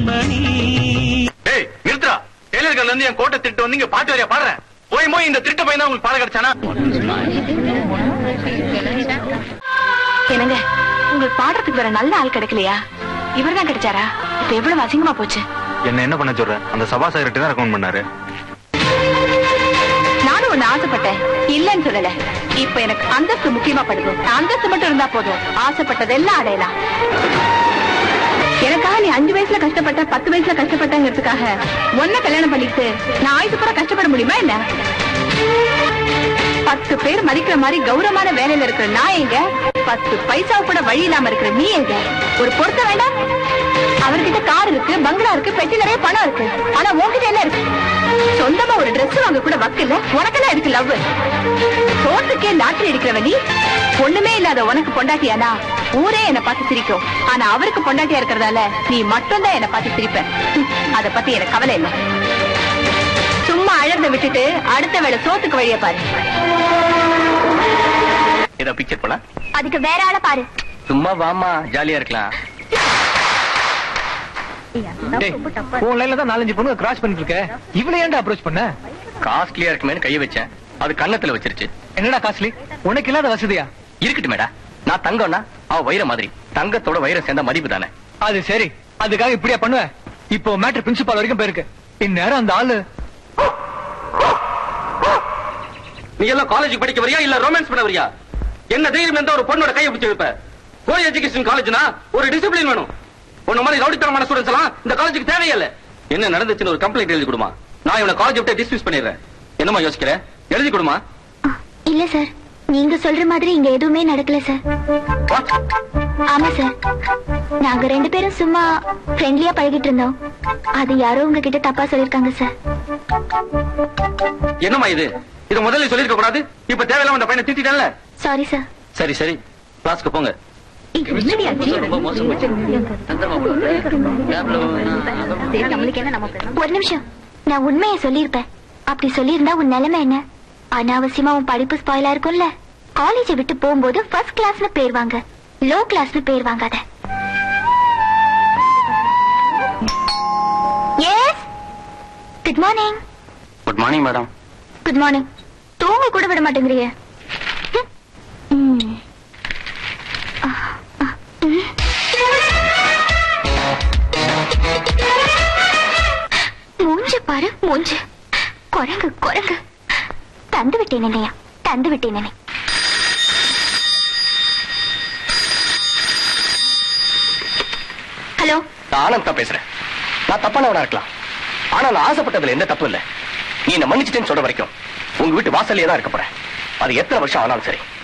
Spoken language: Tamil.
ஏய் நிறுத்துறா டெய்லர்கல்ல இருந்து என் கோட்டை திட்டு வந்து இங்க பாட்டு வரையா பாடுறேன் போய் போய் இந்த திருட்டு பையன் தான் உங்களுக்கு பாட கிடைச்சானா என்னங்க உங்களுக்கு பாடுறதுக்கு வேற நல்ல ஆள் கிடைக்கலையா இவர்தான் கிடைச்சாரா இப்ப எவ்வளவு அசிங்கமா போச்சு என்ன என்ன பண்ண சொல்ற அந்த சபா சார்கிட்ட தான் ரெக்கமெண்ட் பண்ணாரு நானும் ஒண்ணு ஆசைப்பட்டேன் இல்லன்னு சொல்லல இப்ப எனக்கு அந்தஸ்து முக்கியமா படுது அந்தஸ்து மட்டும் இருந்தா போதும் ஆசைப்பட்டதெல்லாம் அடையலாம் எனக்காக நீ அஞ்சு வயசுல கஷ்டப்பட்ட பத்து வயசுல கஷ்டப்பட்டங்கிறதுக்காக ஒன்ன கல்யாணம் பண்ணிட்டு நான் ஆயுசு பூரா கஷ்டப்பட முடியுமா என்ன பத்து பேர் மதிக்கிற மாதிரி கௌரவமான வேலையில இருக்கிற நான் எங்க பத்து பைசா கூட வழி இல்லாம இருக்கிற நீ எங்க ஒரு பொருத்த வேண்டாம் அவர்கிட்ட கார் இருக்கு பங்களா இருக்கு பெட்டி நிறைய பணம் இருக்கு ஆனா உன்கிட்ட என்ன இருக்கு சொந்தமா ஒரு Dress வாங்க கூட வக்கில்ல உனக்கெல்லாம் இருக்கு லவ் சோத்துக்கே லாட்டரி அடிக்கிறவ நீ ஒண்ணுமே இல்லாத உனக்கு பொண்டாட்டியானா ஊரே என்ன பார்த்து சிரிக்கும் ஆனா அவருக்கு பொண்டாட்டியா இருக்கிறதால நீ மட்டும் தான் என்ன பார்த்து சிரிப்ப ஹம், அத பத்தி எனக்கு கவலை இல்ல சும்மா அழறத விட்டுட்டு அடுத்த வேளை சோத்துக்கு வழிய பாரு ஏதோ பிக்சர் போல அதுக்கு வேற ஆள பாரு சும்மா வாமா ஜாலியா இருக்கலாம் உன் லைன்ல தான் நாலஞ்சு பொண்ணு கிராஸ் பண்ணிட்டு இருக்க இவளை ஏன்டா அப்ரோச் பண்ண காஸ்ட்லியா இருக்குமேனு கைய வச்சேன் அது கன்னத்துல வச்சிருச்சு என்னடா காஸ்ட்லி உனக்கு இல்லாத வசதியா இருக்கட்டும் மேடா நான் தங்கம்னா அவ வைர மாதிரி தங்கத்தோட வைரம் சேர்ந்த மதிப்பு தானே அது சரி அதுக்காக இப்படியா பண்ணுவ இப்போ மேட்ரு பிரின்சிபால் வரைக்கும் போயிருக்கு இந்நேரம் அந்த ஆளு நீ எல்லாம் காலேஜ் படிக்க வரியா இல்ல ரொமான்ஸ் பண்ண வரியா என்ன தைரியம் இருந்தா ஒரு பொண்ணோட கையை பிடிச்சு வைப்ப கோ எஜுகேஷன் காலேஜ்னா ஒரு டிசிப்ளின் வேணும் உன்ன மாதிரி ரவுடித்தனமான ஸ்டூடெண்ட்ஸ் எல்லாம் இந்த காலேஜுக்கு தேவையில்ல என்ன நடந்துச்சுன்னு ஒரு கம்ப்ளைண்ட் எழுதி கொடுமா நான் இவனை காலேஜ் விட்டு டிஸ்மிஸ் பண்ணிடுறேன் என்னமா யோசிக்கிற எழுதி கொடுமா இல்ல சார் நீங்க சொல்ற மாதிரி இங்க எதுவுமே நடக்கல சார் ஆமா சார் நாங்க ரெண்டு பேரும் சும்மா ஃப்ரெண்ட்லியா பழகிட்டு இருந்தோம் அது யாரோ உங்ககிட்ட தப்பா சொல்லிருக்காங்க சார் என்னம்மா இது இத முதல்ல சொல்லிருக்க கூடாது இப்ப தேவையில்லாம அந்த பையனை திட்டிட்டல சாரி சார் சரி சரி கிளாஸ்க்கு போங்க ஒரு நிமிஷம் நான் உண்மையை சொல்லியிருப்பேன் அப்படி சொல்லியிருந்தா உன் நிலைமை என்ன அனாவசியமா உன் படிப்பு ஸ்பாயிலா இருக்கும்ல காலேஜை விட்டு போகும்போது ஃபர்ஸ்ட் கிளாஸ்னு பேர் வாங்க லோ கிளாஸ்னு பேர் வாங்காத yes good morning good morning madam good morning தூங்க கூட விட மாட்டேங்கிறீங்க ம். ஆ, ஆ, ம். மூஞ்ச பாரு மூஞ்சு குரங்கு குரங்கு தந்து விட்டேன் நினையா தந்து விட்டேன் நினை ஹலோ நான் ஆனந்த் தான் பேசுறேன் நான் தப்பானவனா இருக்கலாம் ஆனா நான் ஆசைப்பட்டதுல எந்த தப்பு இல்ல நீ என்ன மன்னிச்சிட்டேன்னு சொல்ற வரைக்கும் உங்க வீட்டு வாசல்லே தான் இருக்க போறேன் அது எத்தனை வருஷம் ஆனாலும் சரி